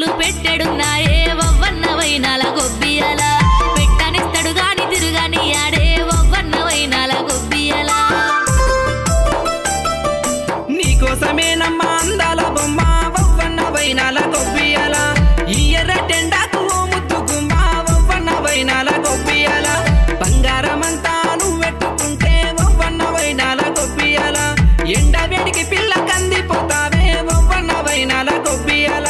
పెట్టెడున్నాయే వవ్వన్న వైనాల గొబ్బియల పెట్టనిస్తడు గాని తిరుగని ఆడే వవ్వన్న వైనాల గొబ్బియల నీకోసమేనమ్మా అందాల బొమ్మ వవ్వన్న వైనాల గొబ్బియల ఈ ఎర్ర టెండాకు ఓ ముద్దుగుమ్మ వవ్వన్న వైనాల గొబ్బియల బంగారమంతా నువ్వెట్టుకుంటే వవ్వన్న వైనాల గొబ్బియల ఎండ వేడికి పిల్ల కందిపోతావే వవ్వన్న వైనాల గొబ్బియల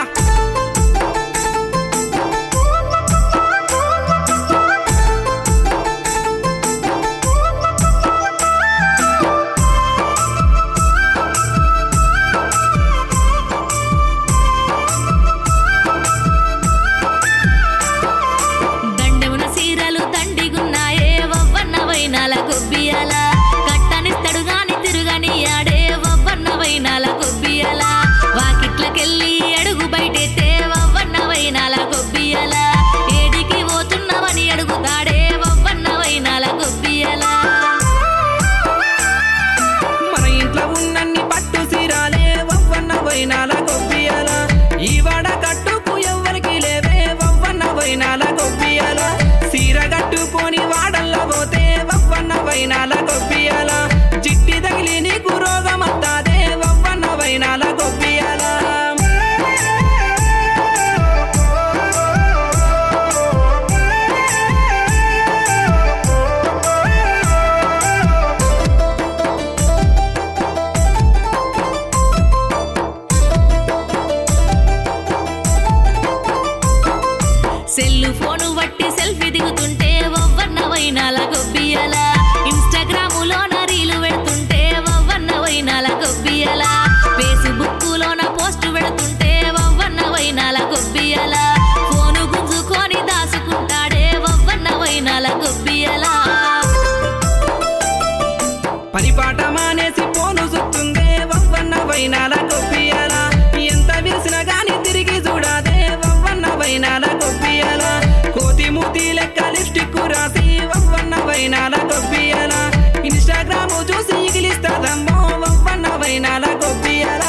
దండెమున సీరలు దండిగున్నాయే వవ్వన్న వైనాల గొబ్బియల కట్టనిస్తడు గాని తిరుగని ఆడే వవ్వన్న వైనాల గొబ్బియల వాకిట్లకెళ్ళి అడుగు బయటెత్తే వవ్వన్న వైనాల గొబ్బియల ఏడికి పోతున్నవని అడుగుతాడే వవ్వన్న వైనాల గొబ్బియల మన ఇంట్లో ఉన్నన్ని పట్టు సీరాలే వవ్వన్న వైనాల గొబ్బియల ఈ వాడ కట్టుకు ఎవ్వరికి లేవే వవ్వన్న వైనాల గొబ్బియల సీర కట్టుకొని వాడల్లో పోతే వవ్వన్న వైనాల గొబ్బియల జిట్టి తగిలి నీకు రోగమత్తాదే వవ్వన్న వైనాల గొబ్బియల సెల్లు ఫోను బట్టి సెల్ఫీ దిగుతుంటే వవ్వన్న వైనాల గొబ్బియల ఇన్స్టాగ్రాములోన రీలు పెడుతుంటే వవ్వన్న వైనాల గొబ్బియల ఫేస్బుక్ లోన పోస్ట్ పెడుతుంటే వవ్వన్న వైనాల గొబ్బియల ఫోను గుంజుకొని దాసుకుంటాడే వవ్వన్న వైనాల గొబ్బియల పరిపాట మానేసి పోను సుత్తుందే వవ్వన్న వైనాల గొబ్బియల ఎంత విరిసిన గాని తిరిగి చూడాదే వవ్వన్న వైనాల గొబ్బియల కోతి మూతి లెక్క లిప్స్టిక్ రాసి వవ్వన్న వైనాల గొబ్బియల ఇన్స్టాగ్రామ్ చూసి ఇగిలిస్తదమ్మో వవ్వన్న వైనాల గొబ్బియల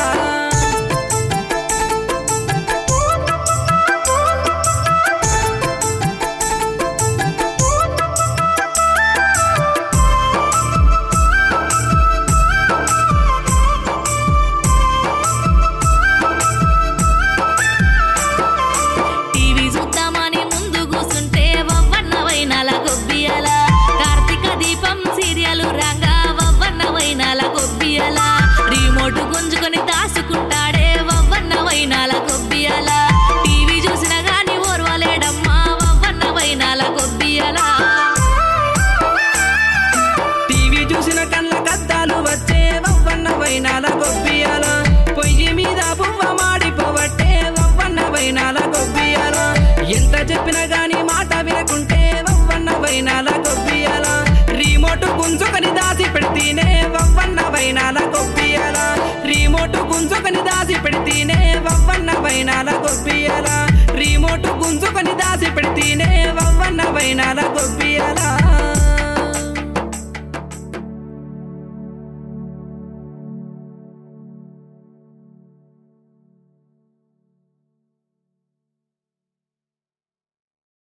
టీవీ చూద్దామని ముందు కూసుంటే వవ్వన్న వైనాల గొబ్బియల కార్తీక దీపం సీరియల్ రాగా వవ్వన్న వైనాల గొబ్బియల రిమోట్ గుంజుకొని దాసుకుంటాడే వవ్వన్న వైనాల గొబ్బియల టీవీ చూసినా గాని ఓర్వలేడమ్మా వవ్వన్న వైనాల గొబ్బియల టీవీ చూసిన కళ్ళ కద్దాలు వచ్చే వవ్వన్న వైనాల గొబ్బియాల పొయ్యి మీద పువ్వ మాడిపోవట్టే వవ్వన్న వైనాల గొబ్బియాల ఎంత చెప్పినా గాని మాట వినకుంటే వవ్వన్న వైనాల గొబ్బియాల రిమోట్ గుంజుకొని దాసి పెడితేనే వవ్వన్న వైనాల గొబ్బియాల రిమోట్ గుంజుకొని దాసి పెడితేనే వవ్వన్న వైనాల గొబ్బియాల రిమోట్ గుంజుకొని దాసి పెడితే